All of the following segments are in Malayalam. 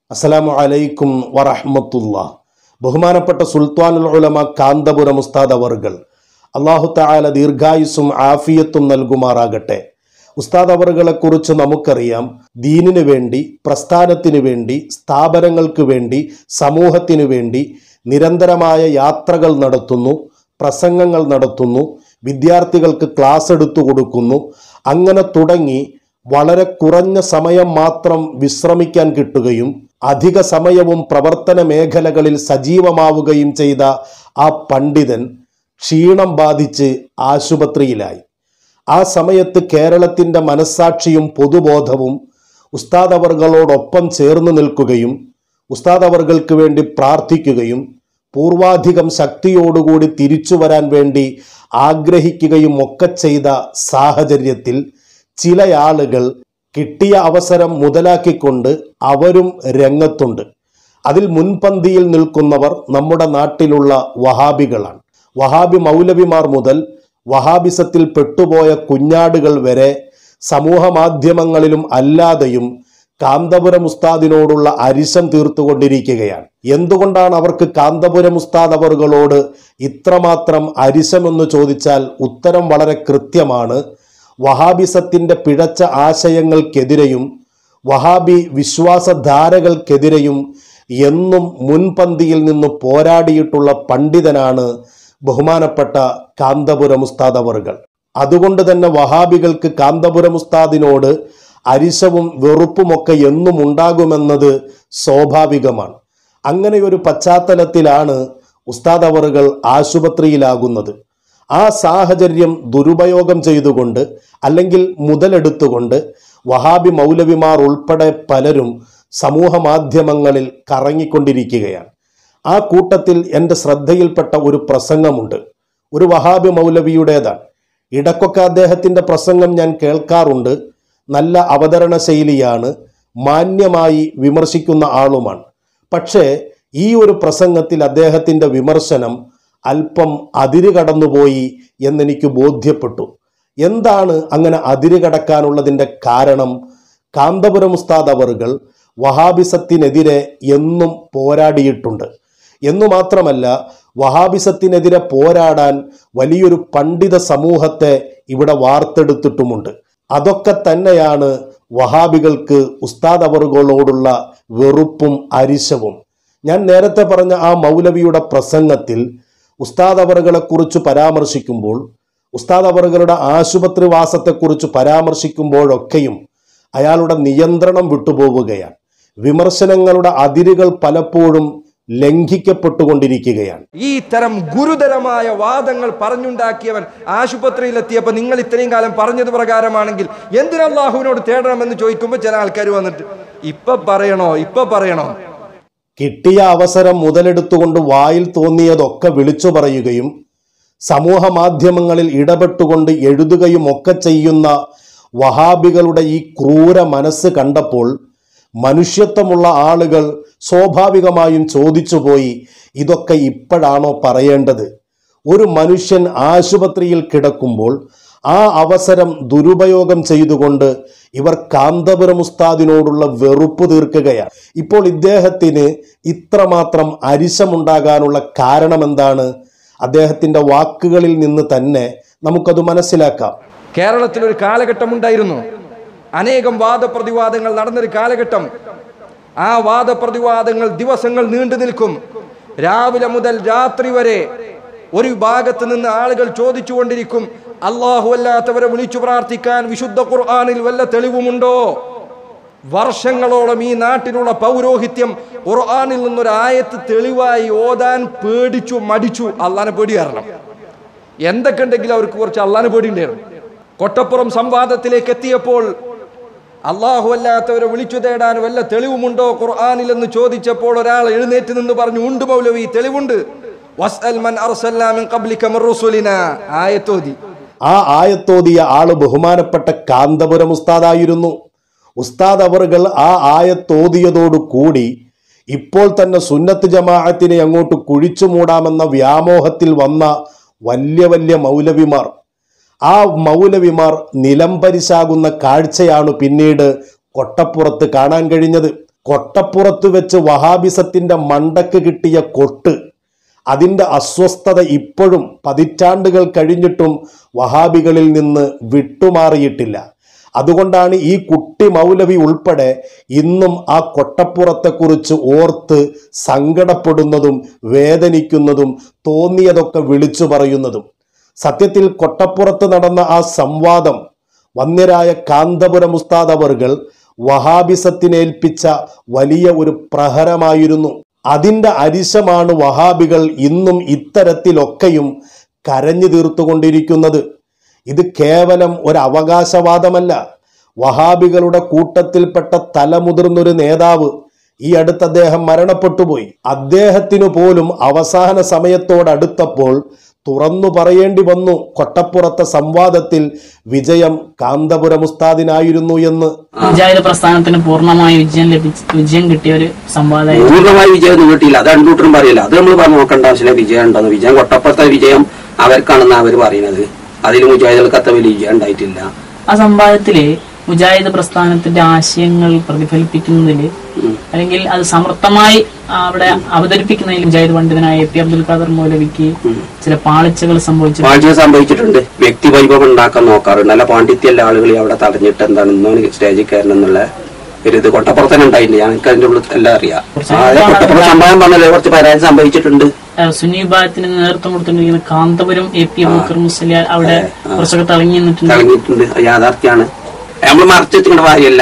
അസ്സലാമു അലൈക്കും വറഹ്മത്തുള്ള ബഹുമാനപ്പെട്ട സുൽത്താനുൽ ഉലമ കാന്തപുരം ഉസ്താദ് അവർകൾ അള്ളാഹു തആല ദീർഘായുസ്സും ആഫിയത്തും നൽകുമാറാകട്ടെ ഉസ്താദ് അവറുകളെ കുറിച്ച് നമുക്കറിയാം ദീനിനു വേണ്ടി പ്രസ്ഥാനത്തിനു വേണ്ടി സ്ഥാപനങ്ങൾക്ക് വേണ്ടി സമൂഹത്തിനു വേണ്ടി നിരന്തരമായ യാത്രകൾ നടത്തുന്നു പ്രസംഗങ്ങൾ നടത്തുന്നു വിദ്യാർത്ഥികൾക്ക് ക്ലാസ് എടുത്തു കൊടുക്കുന്നു അങ്ങനെ തുടങ്ങി വളരെ കുറഞ്ഞ സമയം മാത്രം വിശ്രമിക്കാൻ കിട്ടുകയും അധിക സമയവും പ്രവർത്തന മേഖലകളിൽ സജീവമാവുകയും ചെയ്ത ആ പണ്ഡിതൻ ക്ഷീണം ബാധിച്ച് ആശുപത്രിയിലായി ആ സമയത്ത് കേരളത്തിൻ്റെ മനസ്സാക്ഷിയും പൊതുബോധവും ഉസ്താദ് അവർകളോടൊപ്പം ചേർന്ന് നിൽക്കുകയും ഉസ്താദ് അവർകൾക്ക് വേണ്ടി പ്രാർത്ഥിക്കുകയും പൂർവാധികം ശക്തിയോടുകൂടി തിരിച്ചു വരാൻ വേണ്ടി ആഗ്രഹിക്കുകയും ഒക്കെ ചെയ്ത സാഹചര്യത്തിൽ ചില ആളുകൾ കിട്ടിയ അവസരം മുതലാക്കിക്കൊണ്ട് അവരും രംഗത്തുണ്ട് അതിൽ മുൻപന്തിയിൽ നിൽക്കുന്നവർ നമ്മുടെ നാട്ടിലുള്ള വഹാബികളാണ് വഹാബി മൗലവിമാർ മുതൽ വഹാബിസത്തിൽ പെട്ടുപോയ കുഞ്ഞാടുകൾ വരെ സമൂഹ മാധ്യമങ്ങളിലും അല്ലാതെയും കാന്തപുരം ഉസ്താദിനോടുള്ള അരിശം തീർത്തുകൊണ്ടിരിക്കുകയാണ് എന്തുകൊണ്ടാണ് അവർക്ക് കാന്തപുരം ഉസ്താദ് അവറുകളോട് ഇത്രമാത്രം അരിശമെന്ന് ചോദിച്ചാൽ ഉത്തരം വളരെ കൃത്യമാണ് വഹാബിസത്തിന്റെ പിഴച്ച ആശയങ്ങൾക്കെതിരെയും വഹാബി വിശ്വാസധാരകൾക്കെതിരെയും എന്നും മുൻപന്തിയിൽ നിന്ന് പോരാടിയിട്ടുള്ള പണ്ഡിതനാണ് ബഹുമാനപ്പെട്ട കാന്തപുരം ഉസ്താദ് അവറുകൾ അതുകൊണ്ട് തന്നെ വഹാബികൾക്ക് കാന്തപുരം ഉസ്താദിനോട് അരിശവും വെറുപ്പുമൊക്കെ എന്നും ഉണ്ടാകുമെന്നത് സ്വാഭാവികമാണ് അങ്ങനെ ഒരു പശ്ചാത്തലത്തിലാണ് ഉസ്താദ് അവറുകൾ ആശുപത്രിയിലാകുന്നത് ആ സാഹചര്യം ദുരുപയോഗം ചെയ്തുകൊണ്ട് അല്ലെങ്കിൽ മുതലെടുത്തുകൊണ്ട് വഹാബി മൗലവിമാർ ഉൾപ്പെടെ പലരും സമൂഹ മാധ്യമങ്ങളിൽ കറങ്ങിക്കൊണ്ടിരിക്കുകയാണ് ആ കൂട്ടത്തിൽ എൻ്റെ ശ്രദ്ധയിൽപ്പെട്ട ഒരു പ്രസംഗമുണ്ട് ഒരു വഹാബി മൗലവിയുടേതാണ് ഇടക്കൊക്കെ അദ്ദേഹത്തിൻ്റെ പ്രസംഗം ഞാൻ കേൾക്കാറുണ്ട് നല്ല അവതരണ ശൈലിയാണ് മാന്യമായി വിമർശിക്കുന്ന ആളുമാണ് പക്ഷേ ഈ ഒരു പ്രസംഗത്തിൽ അദ്ദേഹത്തിൻ്റെ വിമർശനം അല്പം അതിര് കടന്നുപോയി എന്നെനിക്ക് ബോധ്യപ്പെട്ടു എന്താണ് അങ്ങനെ അതിര് കടക്കാനുള്ളതിൻ്റെ കാരണം കാന്തപുരം ഉസ്താദ് അവറുകൾ വഹാബിസത്തിനെതിരെ എന്നും പോരാടിയിട്ടുണ്ട് എന്നു മാത്രമല്ല വഹാബിസത്തിനെതിരെ പോരാടാൻ വലിയൊരു പണ്ഡിത സമൂഹത്തെ ഇവിടെ വാർത്തെടുത്തിട്ടുമുണ്ട് അതൊക്കെ തന്നെയാണ് വഹാബികൾക്ക് ഉസ്താദ് അവറുകളോടുള്ള വെറുപ്പും അരിശവും ഞാൻ നേരത്തെ പറഞ്ഞ ആ മൗലവിയുടെ പ്രസംഗത്തിൽ ഉസ്താദ് അവറുകളെ കുറിച്ച് പരാമർശിക്കുമ്പോൾ ഉസ്താദ് അവറുകളുടെ ആശുപത്രി വാസത്തെക്കുറിച്ച് പരാമർശിക്കുമ്പോഴൊക്കെയും അയാളുടെ നിയന്ത്രണം വിട്ടുപോവുകയാണ് വിമർശനങ്ങളുടെ അതിരുകൾ പലപ്പോഴും ലംഘിക്കപ്പെട്ടുകൊണ്ടിരിക്കുകയാണ് ഈ തരം ഗുരുതരമായ വാദങ്ങൾ പറഞ്ഞുണ്ടാക്കിയവൻ ആശുപത്രിയിലെത്തിയപ്പോൾ നിങ്ങൾ ഇത്രയും കാലം പറഞ്ഞത് പ്രകാരമാണെങ്കിൽ എന്തിനാ അള്ളാഹുവിനോട് തേടണമെന്ന് ചോദിക്കുമ്പോൾ ചില ആൾക്കാർ വന്നിട്ട് ഇപ്പൊ പറയണോ ഇപ്പൊ പറയണോ കിട്ടിയ അവസരം മുതലെടുത്തുകൊണ്ട് വായിൽ തോന്നിയതൊക്കെ വിളിച്ചു പറയുകയും സമൂഹ മാധ്യമങ്ങളിൽ ഇടപെട്ടുകൊണ്ട് എഴുതുകയും ഒക്കെ ചെയ്യുന്ന വഹാബികളുടെ ഈ ക്രൂര മനസ്സ് കണ്ടപ്പോൾ മനുഷ്യത്വമുള്ള ആളുകൾ സ്വാഭാവികമായും ചോദിച്ചുപോയി ഇതൊക്കെ ഇപ്പോഴാണോ പറയേണ്ടത് ഒരു മനുഷ്യൻ ആശുപത്രിയിൽ കിടക്കുമ്പോൾ ആ അവസരം ദുരുപയോഗം ചെയ്തുകൊണ്ട് ഇവർ കാന്തപുരം ഉസ്താദിനോടുള്ള വെറുപ്പ് തീർക്കുകയാണ് ഇപ്പോൾ ഇദ്ദേഹത്തിന് ഇത്രമാത്രം അരിശമുണ്ടാകാനുള്ള കാരണം എന്താണ് അദ്ദേഹത്തിന്റെ വാക്കുകളിൽ നിന്ന് തന്നെ നമുക്കത് മനസ്സിലാക്കാം കേരളത്തിൽ ഒരു കാലഘട്ടം ഉണ്ടായിരുന്നു അനേകം വാദപ്രതിവാദങ്ങൾ നടന്നൊരു കാലഘട്ടം ആ വാദപ്രതിവാദങ്ങൾ ദിവസങ്ങൾ നീണ്ടു നിൽക്കും രാവിലെ മുതൽ രാത്രി വരെ ഒരു ഭാഗത്ത് നിന്ന് ആളുകൾ ചോദിച്ചുകൊണ്ടിരിക്കും അള്ളാഹു അല്ലാത്തവരെ വിളിച്ചു പ്രാർത്ഥിക്കാൻ വിശുദ്ധ ഖുർആാനിൽ വല്ല തെളിവുമുണ്ടോ വർഷങ്ങളോളം ഈ നാട്ടിലുള്ള പൗരോഹിത്യം ഖുർആാനിൽ നിന്നൊരു ആയത്ത് തെളിവായി ഓതാൻ പേടിച്ചു മടിച്ചു അള്ളാനെ പേടി കാരണം എന്തൊക്കെ ഉണ്ടെങ്കിലും അവർക്ക് കുറച്ച് അള്ളാനെ പേടി ഉണ്ടായിരുന്നു കൊട്ടപ്പുറം സംവാദത്തിലേക്ക് എത്തിയപ്പോൾ അള്ളാഹു അല്ലാത്തവരെ വിളിച്ചു തേടാൻ വല്ല തെളിവുമുണ്ടോ ഖുർആാനിൽ എന്ന് ചോദിച്ചപ്പോൾ ഒരാൾ എഴുന്നേറ്റ് നിന്ന് പറഞ്ഞു ഉണ്ട് മൗലവി തെളിവുണ്ട് വസ്അൽ മൻ അർസൽനാ മിൻ ഖബ്ലിക മിർ റുസുലിനാ ആയത്തോതി ആ ആയത്തോതിയ ആള് ബഹുമാനപ്പെട്ട കാന്തപുരം ഉസ്താദായിരുന്നു ഉസ്താദ് അവറുകൾ ആ ആയത്തോതിയതോടു കൂടി ഇപ്പോൾ തന്നെ സുന്നത്ത് ജമാഅത്തിനെ അങ്ങോട്ട് കുഴിച്ചു മൂടാമെന്ന വ്യാമോഹത്തിൽ വന്ന വലിയ വലിയ മൗലവിമാർ ആ മൗലവിമാർ നിലംപരിശാകുന്ന കാഴ്ചയാണ് പിന്നീട് കൊട്ടപ്പുറത്ത് കാണാൻ കഴിഞ്ഞത് കൊട്ടപ്പുറത്ത് വെച്ച് വഹാബിസത്തിന്റെ മണ്ടക്ക് കിട്ടിയ കൊട്ട് അതിൻ്റെ അസ്വസ്ഥത ഇപ്പോഴും പതിറ്റാണ്ടുകൾ കഴിഞ്ഞിട്ടും വഹാബികളിൽ നിന്ന് വിട്ടുമാറിയിട്ടില്ല അതുകൊണ്ടാണ് ഈ കുട്ടി മൗലവി ഉൾപ്പെടെ ഇന്നും ആ കൊട്ടപ്പുറത്തെക്കുറിച്ച് ഓർത്ത് സങ്കടപ്പെടുന്നതും വേദനിക്കുന്നതും തോന്നിയതൊക്കെ വിളിച്ചു പറയുന്നതും സത്യത്തിൽ കൊട്ടപ്പുറത്ത് നടന്ന ആ സംവാദം വന്യരായ കാന്തപുരം ഉസ്താദ് അവർകൾ വഹാബിസത്തിനേൽപ്പിച്ച വലിയ ഒരു പ്രഹരമായിരുന്നു അതിൻ്റെ അരിശമാണ് വഹാബികൾ ഇന്നും ഇത്തരത്തിലൊക്കെയും കരഞ്ഞു തീർത്തുകൊണ്ടിരിക്കുന്നത് ഇത് കേവലം ഒരു അവകാശവാദമല്ല വഹാബികളുടെ കൂട്ടത്തിൽപ്പെട്ട തലമുതിർന്നൊരു നേതാവ് ഈ അടുത്ത് അദ്ദേഹം മരണപ്പെട്ടുപോയി അദ്ദേഹത്തിനു പോലും അവസാന സമയത്തോടടുത്തപ്പോൾ തുറന്നു പറയേണ്ടി വന്നു കൊട്ടപ്പുറത്തെ സംവാദത്തിൽ വിജയം കാന്തപുരം ഉസ്താദിനായിരുന്നു എന്ന് മുജാഹിദ് പ്രസ്ഥാനത്തിന് പൂർണ്ണമായി വിജയം ലഭിച്ച വിജയം കിട്ടിയ ഒരു സംവാദമായിരുന്നു പൂർണ്ണമായി വിജയം ഒന്നും കിട്ടിയില്ല അത് രണ്ടൂട്ടരും പറയില്ല അത് നമ്മൾ പറഞ്ഞു നോക്കേണ്ട ആവശ്യമില്ല വിജയം ഉണ്ടെന്ന് വിജയം കൊട്ടപ്പുറത്തെ വിജയം അവർക്കാണെന്ന് അവർ പറയുന്നത് അതിൽ മുജാഹിദുകൾക്ക് അത്ര വലിയ വിജയം ഉണ്ടായിട്ടില്ല ആ സംവാദത്തില് മുജാഹിദ് പ്രസ്ഥാനത്തിന്റെ ആശയങ്ങൾ പ്രതിഫലിപ്പിക്കുന്നതിൽ അല്ലെങ്കിൽ അത് സമർത്ഥമായി അവിടെ അവതരിപ്പിക്കുന്നതിൽ മുജാഹിദ് പണ്ഡിതനായ എ പി അബ്ദുൽ ഖാദർ മൗലവിക്ക് ചില പാളിച്ചകൾ സംഭവിച്ചു പാഴ്ച സംഭവിച്ചിട്ടുണ്ട് വ്യക്തി വൈഭവം ഉണ്ടാക്കാൻ നോക്കാറുണ്ട് നല്ല പാണ്ഡിത്യല്ല ആളുകൾ അവിടെ തടഞ്ഞിട്ട് എന്താണ് ഇന്നോന് സ്റ്റേജിൽ കയറണം എന്നുള്ള ഒരു ഇത് കൊട്ടപ്പുറത്തന്നെ ഉണ്ടായില്ല ഞങ്ങൾക്ക് അതിന്റെ ഉള്ളിൽ എല്ലാം അറിയാം ആ, അതെ, കൊട്ടപ്പുറം സംഭവം പറഞ്ഞല്ലേ കുറച്ച് പരാതി സംഭവിച്ചിട്ടുണ്ട് ഏഹ് സുന്നി വിഭാഗത്തിന് നേതൃത്വം കൊടുത്തിരിക്കുന്ന കാന്തപുരം എ പി അബൂക്കർ മുസ്ലിയാർ അവിടെ കുറച്ചൊക്കെ തിളങ്ങി നിന്നിട്ടുണ്ട് തടഞ്ഞിട്ടുണ്ട് അത് യാഥാർത്ഥ്യമാണ് നമ്മൾ മറച്ചു വെച്ചിട്ട് കാര്യമല്ല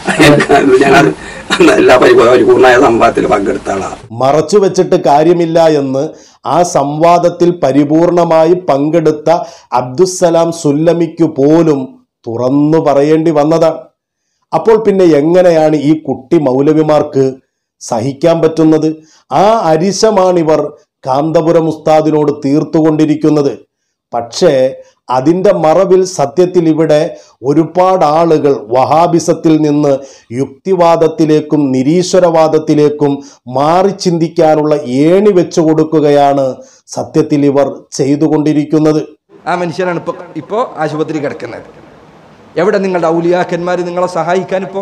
ഞങ്ങൾ എല്ലാ പരിപൂർണ്ണ പരിപൂർണമായ സംഭവത്തിൽ പങ്കെടുത്ത ആളാണ് മറച്ചു വെച്ചിട്ട് കാര്യമില്ല എന്ന് ആ സംവാദത്തിൽ പരിപൂർണമായി പങ്കെടുത്ത അബ്ദുസ്സലാം സുല്ലമിക്കു പോലും തുറന്നു പറയേണ്ടി വന്നതാണ് അപ്പോൾ പിന്നെ എങ്ങനെയാണ് ഈ കുട്ടി മൗലവിമാർക്ക് സഹിക്കാൻ പറ്റുന്നത് ആ അരിശമാണിവർ കാന്തപുരം ഉസ്താദിനോട് തീർത്തുകൊണ്ടിരിക്കുന്നത് പക്ഷേ അതിൻ്റെ മറവിൽ സത്യത്തിൽ ഇവിടെ ഒരുപാട് ആളുകൾ വഹാബിസത്തിൽ നിന്ന് യുക്തിവാദത്തിലേക്കും നിരീശ്വരവാദത്തിലേക്കും മാറി ചിന്തിക്കാനുള്ള ഏണി വെച്ചു കൊടുക്കുകയാണ് സത്യത്തിൽ ഇവർ ചെയ്തുകൊണ്ടിരിക്കുന്നത് ആ മനുഷ്യനാണ് ഇപ്പോൾ ഇപ്പോൾ ആശുപത്രി കിടക്കുന്നത് എവിടെ നിങ്ങളുടെ ഔലിയാക്കന്മാർ നിങ്ങളെ സഹായിക്കാൻ ഇപ്പോൾ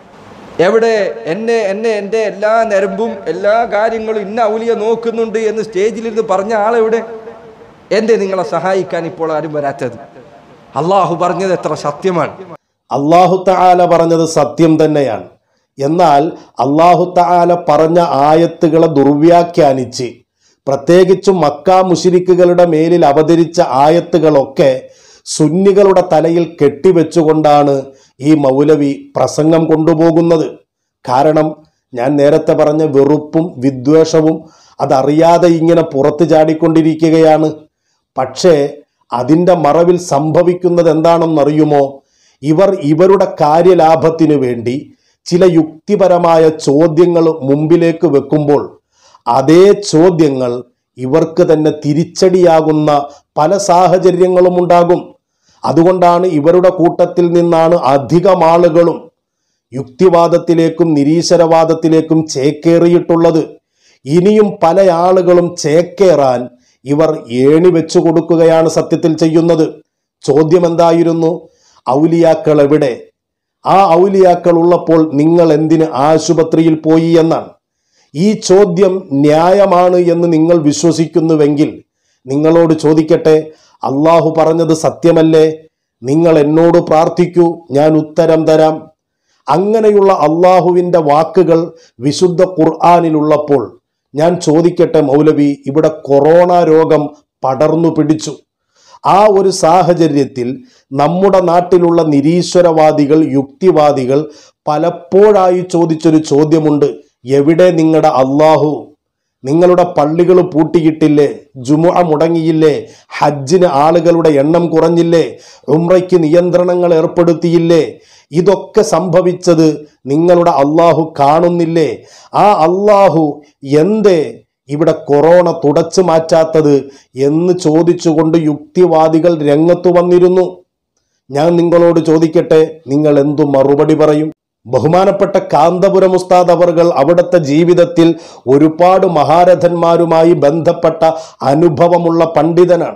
എവിടെ എന്നെ എന്നെ എൻ്റെ എല്ലാ നരമ്പും എല്ലാ കാര്യങ്ങളും ഇന്ന ഔലിയ നോക്കുന്നുണ്ട് എന്ന് സ്റ്റേജിലിരുന്ന് പറഞ്ഞ ആളെവിടെ എന്തേ നിങ്ങളെ സഹായിക്കാൻ ഇപ്പോൾ ആരും വരാത്തത് അള്ളാഹു പറഞ്ഞത് എത്ര സത്യമാണ് അള്ളാഹു തആല പറഞ്ഞത് സത്യം തന്നെയാണ് എന്നാൽ അള്ളാഹു തആല പറഞ്ഞ ആയത്തുകളെ ദുർവ്യാഖ്യാനിച്ച് പ്രത്യേകിച്ചും മക്ക മുഷിരിക്കുകളുടെ മേലിൽ അവതരിച്ച ആയത്തുകളൊക്കെ സുന്നികളുടെ തലയിൽ കെട്ടിവെച്ചുകൊണ്ടാണ് ഈ മൗലവി പ്രസംഗം കൊണ്ടുപോകുന്നത് കാരണം ഞാൻ നേരത്തെ പറഞ്ഞ വെറുപ്പും വിദ്വേഷവും അതറിയാതെ ഇങ്ങനെ പുറത്തു ചാടിക്കൊണ്ടിരിക്കുകയാണ് പക്ഷേ അതിൻ്റെ മറവിൽ സംഭവിക്കുന്നത് എന്താണെന്നറിയുമോ ഇവർ ഇവരുടെ കാര്യലാഭത്തിനു വേണ്ടി ചില യുക്തിപരമായ ചോദ്യങ്ങൾ മുമ്പിലേക്ക് വെക്കുമ്പോൾ അതേ ചോദ്യങ്ങൾ ഇവർക്ക് തന്നെ തിരിച്ചടിയാകുന്ന പല സാഹചര്യങ്ങളും ഉണ്ടാകും അതുകൊണ്ടാണ് ഇവരുടെ കൂട്ടത്തിൽ നിന്നാണ് അധികം ആളുകളും യുക്തിവാദത്തിലേക്കും നിരീശ്വരവാദത്തിലേക്കും ചേക്കേറിയിട്ടുള്ളത് ഇനിയും പല ആളുകളും ചേക്കേറാൻ ഇവർ ഏണി വെച്ചു കൊടുക്കുകയാണ് സത്യത്തിൽ ചെയ്യുന്നത് ചോദ്യം എന്തായിരുന്നു ഔലിയാക്കൾ എവിടെ ആ ഔലിയാക്കൾ ഉള്ളപ്പോൾ നിങ്ങൾ എന്തിന് ആശുപത്രിയിൽ പോയി എന്നാണ് ഈ ചോദ്യം ന്യായമാണ് എന്ന് നിങ്ങൾ വിശ്വസിക്കുന്നുവെങ്കിൽ നിങ്ങളോട് ചോദിക്കട്ടെ അള്ളാഹു പറഞ്ഞത് സത്യമല്ലേ നിങ്ങൾ എന്നോട് പ്രാർത്ഥിക്കൂ ഞാൻ ഉത്തരം തരാം അങ്ങനെയുള്ള അള്ളാഹുവിൻ്റെ വാക്കുകൾ വിശുദ്ധ ഖുർആാനിലുള്ളപ്പോൾ ഞാൻ ചോദിക്കട്ടെ മൗലവി ഇവിടെ കൊറോണ രോഗം പടർന്നു പിടിച്ചു ആ ഒരു സാഹചര്യത്തിൽ നമ്മുടെ നാട്ടിലുള്ള നിരീശ്വരവാദികൾ യുക്തിവാദികൾ പലപ്പോഴായി ചോദിച്ചൊരു ചോദ്യമുണ്ട് എവിടെ നിങ്ങളുടെ അള്ളാഹു നിങ്ങളുടെ പള്ളികൾ പൂട്ടിയിട്ടില്ലേ ജുമുഅ മുടങ്ങിയില്ലേ ഹജ്ജിന് ആളുകളുടെ എണ്ണം കുറഞ്ഞില്ലേ ഉംറയ്ക്ക് നിയന്ത്രണങ്ങൾ ഏർപ്പെടുത്തിയില്ലേ ഇതൊക്കെ സംഭവിച്ചത് നിങ്ങളുടെ അള്ളാഹു കാണുന്നില്ലേ ആ അള്ളാഹു എന്തേ ഇവിടെ കൊറോണ തുടച്ചു മാറ്റാത്തത് എന്ന് ചോദിച്ചുകൊണ്ട് യുക്തിവാദികൾ രംഗത്തു വന്നിരുന്നു ഞാൻ നിങ്ങളോട് ചോദിക്കട്ടെ നിങ്ങൾ എന്തു മറുപടി പറയും ബഹുമാനപ്പെട്ട കാന്തപുരം ഉസ്താദ് അവർകൾ അവിടുത്തെ ജീവിതത്തിൽ ഒരുപാട് മഹാരഥന്മാരുമായി ബന്ധപ്പെട്ട അനുഭവമുള്ള പണ്ഡിതനാണ്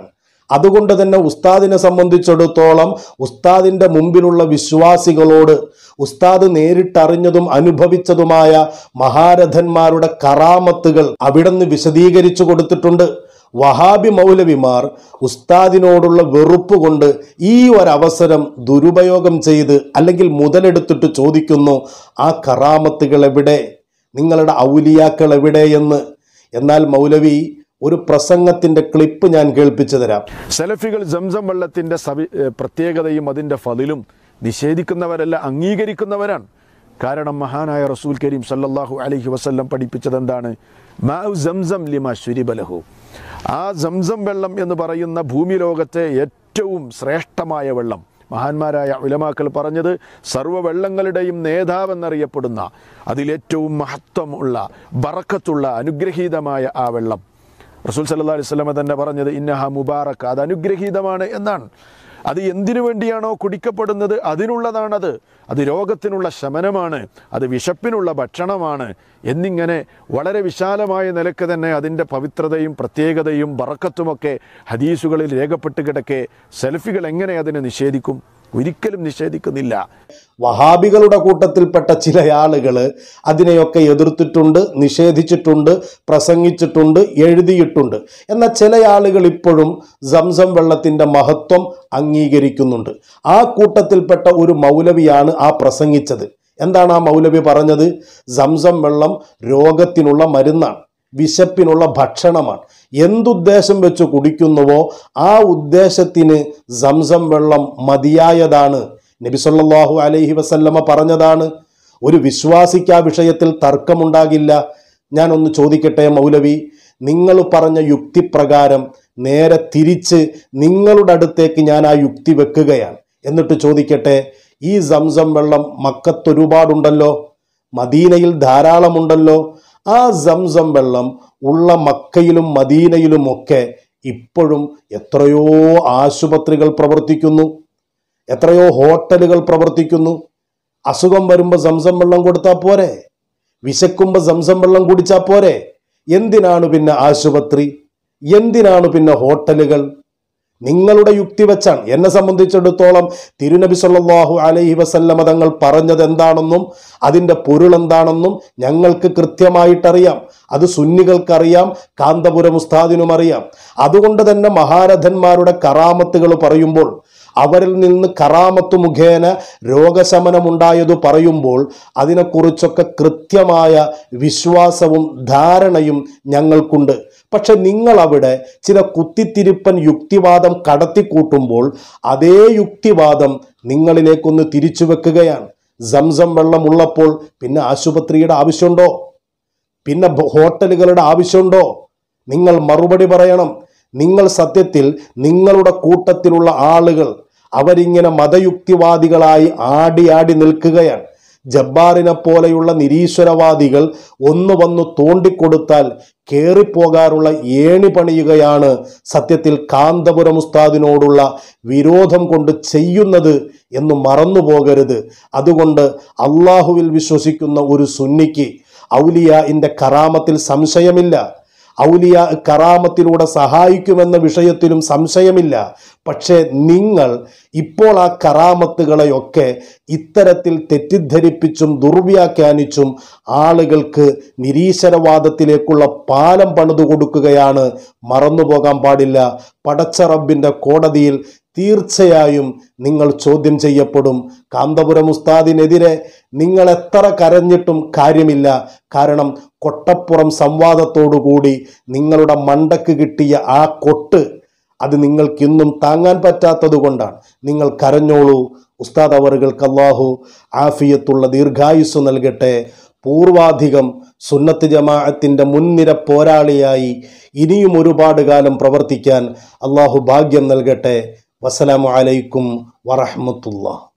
അതുകൊണ്ട് തന്നെ ഉസ്താദിനെ സംബന്ധിച്ചിടത്തോളം ഉസ്താദിന്റെ മുമ്പിലുള്ള വിശ്വാസികളോട് ഉസ്താദ് നേരിട്ടറിഞ്ഞതും അനുഭവിച്ചതുമായ മഹാരഥന്മാരുടെ കറാമത്തുകൾ അവിടുന്ന് വിശദീകരിച്ചു കൊടുത്തിട്ടുണ്ട് വഹാബി മൗലവിമാർ ഉസ്താദിനോടുള്ള വെറുപ്പ് കൊണ്ട് ഈ ഒരവസരം ദുരുപയോഗം ചെയ്ത് അല്ലെങ്കിൽ മുതലെടുത്തിട്ട് ചോദിക്കുന്നു ആ കറാമത്തുകൾ എവിടെ നിങ്ങളുടെ ഔലിയാക്കൾ എവിടെയെന്ന് എന്നാൽ മൗലവി ഒരു പ്രസംഗത്തിന്റെ ക്ലിപ്പ് ഞാൻ കേൾപ്പിച്ചു തരാം സലഫികൾ സംസം വെള്ളത്തിൻ്റെ സവി ഏഹ് പ്രത്യേകതയും അതിൻ്റെ ഫതിലും നിഷേധിക്കുന്നവരല്ല അംഗീകരിക്കുന്നവരാണ് കാരണം മഹാനായ റസൂൽ കരീം സല്ലല്ലാഹു അലൈഹി വസല്ലം പഠിപ്പിച്ചത് എന്താണ് മാഉ സംസം ലിമ ശുരിബലഹു ആ സംസം വെള്ളം എന്ന് പറയുന്ന ഭൂമി ലോകത്തെ ഏറ്റവും ശ്രേഷ്ഠമായ വെള്ളം മഹാന്മാരായ ഉലമാക്കൾ പറഞ്ഞത് സർവ്വ വെള്ളങ്ങളുടെയും നേതാവെന്നറിയപ്പെടുന്ന അതിലേറ്റവും മഹത്വം ഉള്ള ബറക്കത്തുള്ള അനുഗ്രഹീതമായ ആ വെള്ളം റസൂൽ സല്ലാ അലൈഹി സ്വലമ തന്നെ പറഞ്ഞത് ഇന്നഹ മുബാറക്ക അത് അനുഗ്രഹീതമാണ് എന്നാണ് അത് എന്തിനു വേണ്ടിയാണോ കുടിക്കപ്പെടുന്നത് അതിനുള്ളതാണത് അത് രോഗത്തിനുള്ള ശമനമാണ് അത് വിശപ്പിനുള്ള ഭക്ഷണമാണ് എന്നിങ്ങനെ വളരെ വിശാലമായ നിലക്ക് തന്നെ അതിൻ്റെ പവിത്രതയും പ്രത്യേകതയും ബറക്കത്തുമൊക്കെ ഹദീസുകളിൽ രേഖപ്പെട്ട് കിടക്കെ സെൽഫികൾ എങ്ങനെ അതിനെ നിഷേധിക്കും ഒരിക്കലും നിഷേധിക്കുന്നില്ല വഹാബികളുടെ കൂട്ടത്തിൽപ്പെട്ട ചില ആളുകൾ അതിനെയൊക്കെ എതിർത്തിട്ടുണ്ട് നിഷേധിച്ചിട്ടുണ്ട് പ്രസംഗിച്ചിട്ടുണ്ട് എഴുതിയിട്ടുണ്ട് എന്നാൽ ചില ആളുകൾ ഇപ്പോഴും സംസം വെള്ളത്തിന്റെ മഹത്വം അംഗീകരിക്കുന്നുണ്ട് ആ കൂട്ടത്തിൽപ്പെട്ട ഒരു മൗലവിയാണ് ആ പ്രസംഗിച്ചത് എന്താണ് ആ മൗലവി പറഞ്ഞത് സംസം വെള്ളം രോഗത്തിനുള്ള മരുന്നാണ് വിശപ്പിനുള്ള ഭക്ഷണമാണ് എന്തുദ്ദേശം വെച്ച് കുടിക്കുന്നുവോ ആ ഉദ്ദേശത്തിന് സംസം വെള്ളം മതിയായതാണ് നബി സല്ലല്ലാഹു അലൈഹി വസല്ലമ പറഞ്ഞതാണ് ഒരു വിശ്വാസിക്ക് ആ വിഷയത്തിൽ തർക്കമുണ്ടാകില്ല ഞാനൊന്ന് ചോദിക്കട്ടെ മൗലവി നിങ്ങൾ പറഞ്ഞ യുക്തിപ്രകാരം നേരെ തിരിച്ച് നിങ്ങളുടെ അടുത്തേക്ക് ഞാൻ ആ യുക്തി വെക്കുകയാണ് എന്നിട്ട് ചോദിക്കട്ടെ ഈ സംസം വെള്ളം മക്കത്തൊരുപാടുണ്ടല്ലോ മദീനയിൽ ധാരാളമുണ്ടല്ലോ ആ സംസം വെള്ളം ഉള്ള മക്കയിലും മദീനയിലുമൊക്കെ ഇപ്പോഴും എത്രയോ ആശുപത്രികൾ പ്രവർത്തിക്കുന്നു എത്രയോ ഹോട്ടലുകൾ പ്രവർത്തിക്കുന്നു അസുഖം വരുമ്പോൾ സംസം വെള്ളം കൊടുത്താൽ പോരെ വിശക്കുമ്പോൾ സംസം വെള്ളം കുടിച്ചാൽ പോരെ എന്തിനാണ് പിന്നെ ആശുപത്രി എന്തിനാണ് പിന്നെ ഹോട്ടലുകൾ നിങ്ങളുടെ യുക്തി വെച്ചാണ് എന്നെ സംബന്ധിച്ചിടത്തോളം തിരുനബി സല്ലല്ലാഹു അലൈഹി വസല്ലമ തങ്ങൾ പറഞ്ഞത് എന്താണെന്നും അതിൻ്റെ പൊരുൾ എന്താണെന്നും ഞങ്ങൾക്ക് കൃത്യമായിട്ടറിയാം അത് സുന്നികൾക്കറിയാം കാന്തപുരം ഉസ്താദിനും അറിയാം അതുകൊണ്ട് തന്നെ മഹാരഥന്മാരുടെ കറാമത്തുകൾ പറയുമ്പോൾ അവരിൽ നിന്ന് കറാമത്ത് മുഖേന രോഗശമനമുണ്ടായതു പറയുമ്പോൾ അതിനെക്കുറിച്ചൊക്കെ കൃത്യമായ വിശ്വാസവും ധാരണയും ഞങ്ങൾക്കുണ്ട് പക്ഷെ നിങ്ങൾ അവിടെ ചില കുത്തിത്തിരിപ്പൻ യുക്തിവാദം കടത്തിക്കൂട്ടുമ്പോൾ അതേ യുക്തിവാദം നിങ്ങളിലേക്കൊന്ന് തിരിച്ചു വെക്കുകയാണ് സംസം വെള്ളം ഉള്ളപ്പോൾ പിന്നെ ആശുപത്രിയുടെ ആവശ്യമുണ്ടോ പിന്നെ ബ- ഹോട്ടലുകളുടെ ആവശ്യമുണ്ടോ നിങ്ങൾ മറുപടി പറയണം നിങ്ങൾ സത്യത്തിൽ നിങ്ങളുടെ കൂട്ടത്തിലുള്ള ആളുകൾ അവരിങ്ങനെ മതയുക്തിവാദികളായി ആടി ആടി നിൽക്കുകയാണ് ജബ്ബാറിനെ പോലെയുള്ള നിരീശ്വരവാദികൾ ഒന്ന് വന്നു തോണ്ടിക്കൊടുത്താൽ കേറിപ്പോകാറുള്ള ഏണി പണിയുകയാണ് സത്യത്തിൽ കാന്തപുരം ഉസ്താദിനോടുള്ള വിരോധം കൊണ്ട് ചെയ്യുന്നത് എന്ന് മറന്നു അതുകൊണ്ട് അള്ളാഹുവിൽ വിശ്വസിക്കുന്ന ഒരു സുന്നിക്ക് ഔലിയ ഇന്റെ കറാമത്തിൽ സംശയമില്ല ഔലിയ കറാമത്തിലൂടെ സഹായിക്കുമെന്ന വിഷയത്തിലും സംശയമില്ല പക്ഷേ നിങ്ങൾ ഇപ്പോൾ ആ കറാമത്തുകളെയൊക്കെ ഇത്തരത്തിൽ തെറ്റിദ്ധരിപ്പിച്ചും ദുർവ്യാഖ്യാനിച്ചും ആളുകൾക്ക് നിരീശ്വരവാദത്തിലേക്കുള്ള പാലം പണിതു കൊടുക്കുകയാണ് മറന്നുപോകാൻ പാടില്ല പടച്ച റബ്ബിന്റെ കോടതിയിൽ തീർച്ചയായും നിങ്ങൾ ചോദ്യം ചെയ്യപ്പെടും കാന്തപുരം ഉസ്താദിനെതിരെ നിങ്ങൾ എത്ര കരഞ്ഞിട്ടും കാര്യമില്ല കാരണം കൊട്ടപ്പുറം സംവാദത്തോടുകൂടി നിങ്ങളുടെ മണ്ടക്ക് കിട്ടിയ ആ കൊട്ട് അത് നിങ്ങൾക്കിന്നും താങ്ങാൻ പറ്റാത്തത് കൊണ്ടാണ് നിങ്ങൾ കരഞ്ഞോളൂ ഉസ്താദ് അവറുകൾക്ക് അള്ളാഹു ആഫിയത്തുള്ള ദീർഘായുസ് നൽകട്ടെ പൂർവാധികം സുന്നത്ത് ജമാഅത്തിന്റെ മുൻനിര പോരാളിയായി ഇനിയും ഒരുപാട് കാലം പ്രവർത്തിക്കാൻ അള്ളാഹു ഭാഗ്യം നൽകട്ടെ വസലാമു അലൈക്കും വറഹ്മത്തുള്ളാഹ്